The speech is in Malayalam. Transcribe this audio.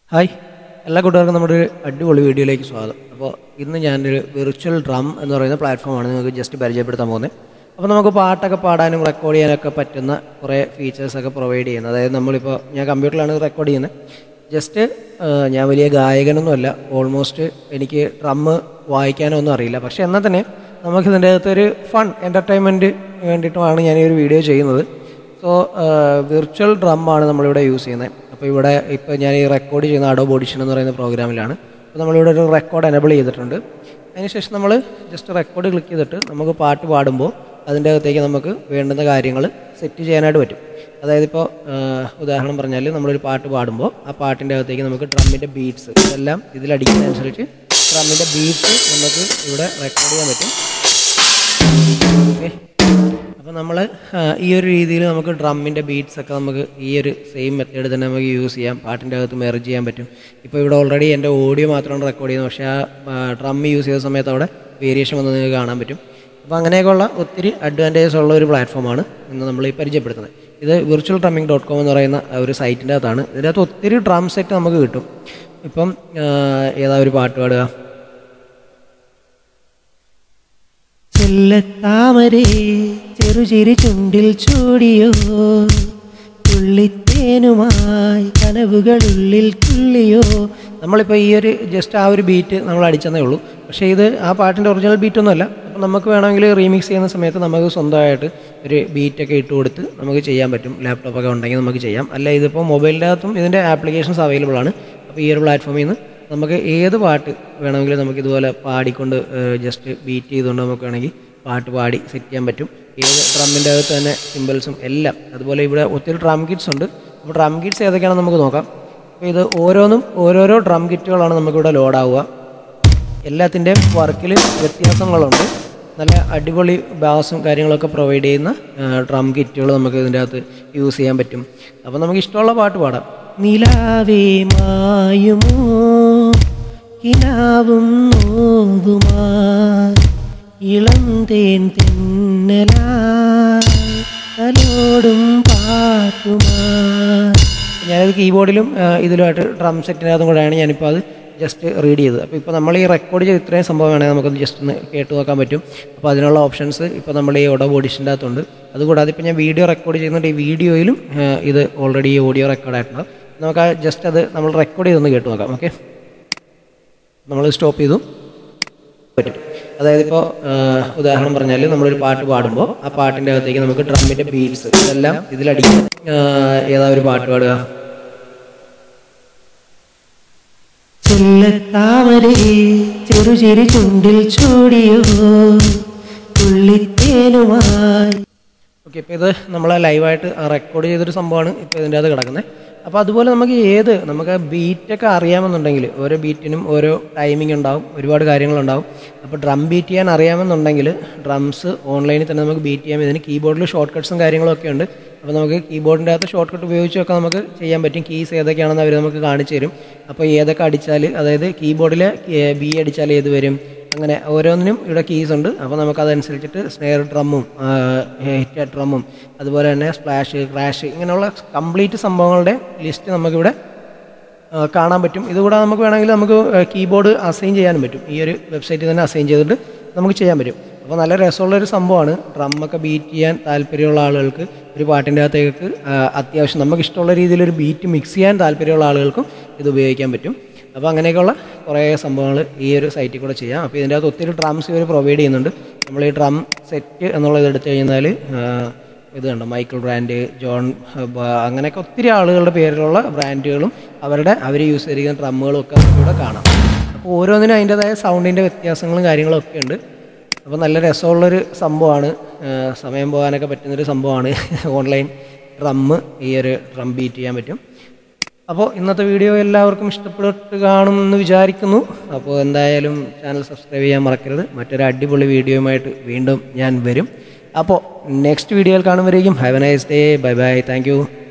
ഹായ് എല്ലാ കൂട്ടുകാർക്കും നമ്മുടെ ഒരു അടിപൊളി വീഡിയോയിലേക്ക് സ്വാഗതം അപ്പോൾ ഇന്ന് ഞാനൊരു വിർച്വൽ ഡ്രം എന്ന് പറയുന്ന പ്ലാറ്റ്ഫോമാണ് നിങ്ങൾക്ക് ജസ്റ്റ് പരിചയപ്പെടുത്താൻ പോകുന്നത് അപ്പോൾ നമുക്ക് പാട്ടൊക്കെ പാടാനും റെക്കോർഡ് ചെയ്യാനൊക്കെ പറ്റുന്ന കുറേ ഫീച്ചേഴ്സൊക്കെ പ്രൊവൈഡ് ചെയ്യുന്നത് അതായത് നമ്മളിപ്പോൾ ഞാൻ കമ്പ്യൂട്ടറിലാണ് റെക്കോർഡ് ചെയ്യുന്നത് ജസ്റ്റ് ഞാൻ വലിയ ഗായകനൊന്നുമല്ല ഓൾമോസ്റ്റ് എനിക്ക് ഡ്രം വായിക്കാനോ ഒന്നും അറിയില്ല പക്ഷേ എന്നാൽ തന്നെ നമുക്ക് ഇതിൻ്റെ അകത്തൊരു ഫൺ എൻ്റർടൈൻമെൻറ്റ് വേണ്ടിയിട്ടുമാണ് ഞാൻ ഈ ഒരു വീഡിയോ ചെയ്യുന്നത് സോ വിർച്വൽ ഡ്രം ആണ് നമ്മളിവിടെ യൂസ് ചെയ്യുന്നത് അപ്പോൾ ഇവിടെ ഇപ്പോൾ ഞാൻ ഈ റെക്കോർഡ് ചെയ്യുന്ന അഡോ ബോഡിഷൻ എന്ന് പറയുന്ന പ്രോഗ്രാമിലാണ് അപ്പോൾ നമ്മളിവിടെ ഒരു റെക്കോർഡ് എനബിൾ ചെയ്തിട്ടുണ്ട് അതിനുശേഷം നമ്മൾ ജസ്റ്റ് റെക്കോർഡ് ക്ലിക്ക് ചെയ്തിട്ട് നമുക്ക് പാട്ട് പാടുമ്പോൾ അതിൻ്റെ അകത്തേക്ക് നമുക്ക് വേണ്ടുന്ന കാര്യങ്ങൾ സെറ്റ് ചെയ്യാനായിട്ട് പറ്റും അതായത് ഇപ്പോൾ ഉദാഹരണം പറഞ്ഞാൽ നമ്മളൊരു പാട്ട് പാടുമ്പോൾ ആ പാട്ടിൻ്റെ അകത്തേക്ക് നമുക്ക് ഡ്രമ്മിൻ്റെ ബീറ്റ്സ് ഇതെല്ലാം ഇതിലടിക്കുന്നതനുസരിച്ച് ഡ്രമ്മിൻ്റെ ബീറ്റ്സ് നമുക്ക് ഇവിടെ റെക്കോർഡ് ചെയ്യാൻ പറ്റും ഓക്കെ അപ്പോൾ നമ്മൾ ഈ ഒരു രീതിയിൽ നമുക്ക് ഡ്രമ്മിൻ്റെ ബീറ്റ്സ് ഒക്കെ നമുക്ക് ഈ ഒരു സെയിം മെത്തേഡ് തന്നെ നമുക്ക് യൂസ് ചെയ്യാം പാട്ടിൻ്റെ അകത്ത് മെർജ് ചെയ്യാൻ പറ്റും ഇപ്പോൾ ഇവിടെ ഓൾറെഡി എൻ്റെ ഓഡിയോ മാത്രമാണ് റെക്കോർഡ് ചെയ്യുന്നത് പക്ഷേ ആ ഡ്രം യൂസ് ചെയ്ത സമയത്ത് അവിടെ വേരിയേഷൻ വന്ന് നിങ്ങൾക്ക് കാണാൻ പറ്റും അപ്പോൾ അങ്ങനെയൊക്കെയുള്ള ഒത്തിരി അഡ്വാൻറ്റേജസ് ഉള്ള ഒരു പ്ലാറ്റ്ഫോമാണ് ഇന്ന് നമ്മൾ ഈ പരിചയപ്പെടുത്തുന്നത് ഇത് വിർച്വൽ ഡ്രമ്മിംഗ് ഡോട്ട് കോം എന്ന് പറയുന്ന ഒരു സൈറ്റിൻ്റെ അകത്താണ് ഇതിൻ്റെ അകത്ത് ഒത്തിരി ഡ്രം സെറ്റ് നമുക്ക് കിട്ടും ഇപ്പം ഏതാ ഒരു പാട്ട് പാടുക ചെല്ലത്താമരേ ചെറുചിരി ചുണ്ടിൽ ചൂടിയോ തുള്ളിത്തേനുമായി കനവുകളുള്ളിൽ തുള്ളിയോ നമ്മളിപ്പോൾ ഈ ഒരു ജസ്റ്റ് ആ ഒരു ബീറ്റ് നമ്മൾ അടിച്ചെന്നേ ഉള്ളൂ പക്ഷേ ഇത് ആ പാട്ടിൻ്റെ ഒറിജിനൽ ബീറ്റൊന്നുമല്ല അപ്പോൾ നമുക്ക് വേണമെങ്കിൽ റീമിക്സ് ചെയ്യുന്ന സമയത്ത് നമുക്ക് സ്വന്തമായിട്ട് ഒരു ബീറ്റൊക്കെ ഇട്ട് കൊടുത്ത് നമുക്ക് ചെയ്യാൻ പറ്റും ലാപ്ടോപ്പൊക്കെ ഉണ്ടെങ്കിൽ നമുക്ക് ചെയ്യാം അല്ല ഇതിപ്പോൾ മൊബൈലിൻ്റെ അകത്തും ഇതിൻ്റെ ആപ്ലിക്കേഷൻസ് അവൈലബിൾ ആണ് അപ്പോൾ ഈ ഒരു പ്ലാറ്റ്ഫോമിൽ നിന്ന് നമുക്ക് ഏത് പാട്ട് വേണമെങ്കിലും നമുക്ക് ഇതുപോലെ പാടിക്കൊണ്ട് ജസ്റ്റ് ബീറ്റ് ചെയ്തുകൊണ്ട് നമുക്ക് വേണമെങ്കിൽ പാട്ട് പാടി സെറ്റ് ചെയ്യാൻ പറ്റും ഏത് ഡ്രമ്മിൻ്റെ അകത്ത് തന്നെ സിമ്പിൾസും എല്ലാം അതുപോലെ ഇവിടെ ഒത്തിരി ഡ്രം കിറ്റ്സ് ഉണ്ട് അപ്പോൾ ഡ്രം കിറ്റ്സ് ഏതൊക്കെയാണെന്ന് നമുക്ക് നോക്കാം അപ്പോൾ ഇത് ഓരോന്നും ഓരോരോ ഡ്രം കിറ്റുകളാണ് നമുക്കിവിടെ ലോഡാവുക എല്ലാത്തിൻ്റെയും വർക്കിൽ വ്യത്യാസങ്ങളുണ്ട് നല്ല അടിപൊളി ബാസും കാര്യങ്ങളൊക്കെ പ്രൊവൈഡ് ചെയ്യുന്ന ഡ്രം കിറ്റുകൾ നമുക്ക് ഇതിൻ്റെ അകത്ത് യൂസ് ചെയ്യാൻ പറ്റും അപ്പോൾ നമുക്ക് ഇഷ്ടമുള്ള പാട്ട് പാടാം നിലാവേ മായുമോ കിനാവും നോവുമാ ഇളം തേൻ തെന്നലായി തലോടും പാട്ടുമാ ഞാനത് കീബോർഡിലും ഇതിലുമായിട്ട് ഡ്രം സെറ്റിനകത്തും കൂടെയാണ് ഞാനിപ്പോൾ അത് ജസ്റ്റ് റീഡ് ചെയ്തത് അപ്പോൾ ഇപ്പോൾ നമ്മൾ ഈ റെക്കോർഡ് ചെയ്ത് ഇത്രയും സംഭവം വേണമെങ്കിൽ നമുക്കൊന്ന് ജസ്റ്റ് ഒന്ന് കേട്ട് നോക്കാൻ പറ്റും അപ്പോൾ അതിനുള്ള ഓപ്ഷൻസ് ഇപ്പോൾ നമ്മൾ ഈ ഓഡോ ബോഡിഷൻ്റെ അകത്തുണ്ട് അതുകൂടാതെ ഇപ്പോൾ ഞാൻ വീഡിയോ റെക്കോർഡ് ചെയ്യുന്നുണ്ട് ഈ വീഡിയോയിലും ഇത് ഓൾറെഡി ഈ ഓഡിയോ റെക്കോർഡ് ആയിട്ടുണ്ട് നമുക്ക് ആ ജസ്റ്റ് അത് നമ്മൾ റെക്കോർഡ് ചെയ്തൊന്ന് കേട്ട് നോക്കാം ഓക്കെ നമ്മൾ സ്റ്റോപ്പ് ചെയ്തു പറ്റും അതായത് ഇപ്പോൾ ഉദാഹരണം പറഞ്ഞാൽ നമ്മളൊരു പാട്ട് പാടുമ്പോൾ ആ പാട്ടിൻ്റെ അകത്തേക്ക് നമുക്ക് ഡ്രമ്മിൻ്റെ ബീറ്റ്സ് ഇതെല്ലാം ഇതിലടിക്കും ഏതാ ഒരു പാട്ട് പാടുക ചെല്ലത്താമരേ ചെറുചിരി ചുണ്ടിൽ ചൂടിയോ തുള്ളിത്തേനുമായി ഓക്കെ ഇപ്പോൾ ഇത് നമ്മൾ ലൈവായിട്ട് റെക്കോർഡ് ചെയ്തൊരു സംഭവമാണ് ഇപ്പോൾ ഇതിൻ്റെ അകത്ത് കിടക്കുന്നത് അപ്പോൾ അതുപോലെ നമുക്ക് ഏത് നമുക്ക് ബീറ്റൊക്കെ അറിയാമെന്നുണ്ടെങ്കിൽ ഓരോ ബീറ്റിനും ഓരോ ടൈമിംഗ് ഉണ്ടാവും ഒരുപാട് കാര്യങ്ങളുണ്ടാവും അപ്പോൾ ഡ്രം ബീറ്റ് ചെയ്യാൻ അറിയാമെന്നുണ്ടെങ്കിൽ ഡ്രംസ് ഓൺലൈനിൽ തന്നെ നമുക്ക് ബീറ്റ് ചെയ്യാം ഇതിന് കീബോർഡിൽ ഷോർട്ട് കട്ട്സും കാര്യങ്ങളൊക്കെ ഉണ്ട് അപ്പോൾ നമുക്ക് കീബോർഡിൻ്റെ അകത്ത് ഷോർട്ട് കട്ട് ഉപയോഗിച്ചൊക്കെ നമുക്ക് ചെയ്യാൻ പറ്റും കീസ് ഏതൊക്കെയാണെന്ന് അവർ നമുക്ക് കാണിച്ചു തരും അപ്പോൾ ഏതൊക്കെ അടിച്ചാൽ അതായത് കീബോർഡിൽ ബി അടിച്ചാൽ ഏത് വരും അങ്ങനെ ഓരോന്നിനും ഇവിടെ കീസ് ഉണ്ട് അപ്പോൾ നമുക്ക് അതനുസരിച്ചിട്ട് സ്നെയർ ഡ്രമ്മും ഹിറ്റ് ഡ്രമ്മും അതുപോലെ തന്നെ സ്പ്ലാഷ് ക്രാഷ് ഇങ്ങനെയുള്ള കംപ്ലീറ്റ് സംഭവങ്ങളുടെ ലിസ്റ്റ് നമുക്കിവിടെ കാണാൻ പറ്റും ഇതുകൂടാതെ നമുക്ക് വേണമെങ്കിൽ നമുക്ക് കീബോർഡ് അസൈൻ ചെയ്യാനും പറ്റും ഈ ഒരു വെബ്സൈറ്റിൽ തന്നെ അസൈൻ ചെയ്തിട്ട് നമുക്ക് ചെയ്യാൻ പറ്റും അപ്പോൾ നല്ല രസമുള്ളൊരു സംഭവമാണ് ഡ്രമ്മൊക്കെ ബീറ്റ് ചെയ്യാൻ താല്പര്യമുള്ള ആളുകൾക്ക് ഒരു പാട്ടിൻ്റെ അകത്തേക്ക് അത്യാവശ്യം നമുക്ക് ഇഷ്ടമുള്ള രീതിയിൽ ഒരു ബീറ്റ് മിക്സ് ചെയ്യാൻ താല്പര്യമുള്ള ആളുകൾക്കും ഇത് ഉപയോഗിക്കാൻ പറ്റും അപ്പോൾ അങ്ങനെയൊക്കെയുള്ള കുറേ സംഭവങ്ങൾ ഈ ഒരു സൈറ്റിൽ കൂടെ ചെയ്യാം അപ്പോൾ ഇതിൻ്റെ അകത്ത് ഒത്തിരി ഡ്രംസ് ഇവർ പ്രൊവൈഡ് ചെയ്യുന്നുണ്ട് നമ്മൾ ഈ ഡ്രം സെറ്റ് എന്നുള്ളത് എടുത്തു കഴിഞ്ഞാൽ ഇത് കണ്ടോ മൈക്കിൾ ബ്രാൻഡ് ജോൺ അങ്ങനെയൊക്കെ ഒത്തിരി ആളുകളുടെ പേരിലുള്ള ബ്രാൻഡുകളും അവരുടെ അവർ യൂസ് ചെയ്തിരിക്കുന്ന ഡ്രമ്മുകളും ഒക്കെ ഇവിടെ കാണാം അപ്പോൾ ഓരോന്നിനും അതിൻ്റെതായ സൗണ്ടിൻ്റെ വ്യത്യാസങ്ങളും കാര്യങ്ങളും ഒക്കെ ഉണ്ട് അപ്പോൾ നല്ല രസമുള്ളൊരു സംഭവമാണ് സമയം പോകാനൊക്കെ പറ്റുന്നൊരു സംഭവമാണ് ഓൺലൈൻ ഡ്രമ്മ് ഈ ഒരു ഡ്രം ബീറ്റ് ചെയ്യാൻ പറ്റും അപ്പോൾ ഇന്നത്തെ വീഡിയോ എല്ലാവർക്കും ഇഷ്ടപ്പെട്ട് കാണുമെന്ന് വിചാരിക്കുന്നു അപ്പോൾ എന്തായാലും ചാനൽ സബ്സ്ക്രൈബ് ചെയ്യാൻ മറക്കരുത് മറ്റൊരു അടിപൊളി വീഡിയോയുമായിട്ട് വീണ്ടും ഞാൻ വരും അപ്പോൾ നെക്സ്റ്റ് വീഡിയോയിൽ കാണുമ്പോഴേക്കും have a nice day bye bye thank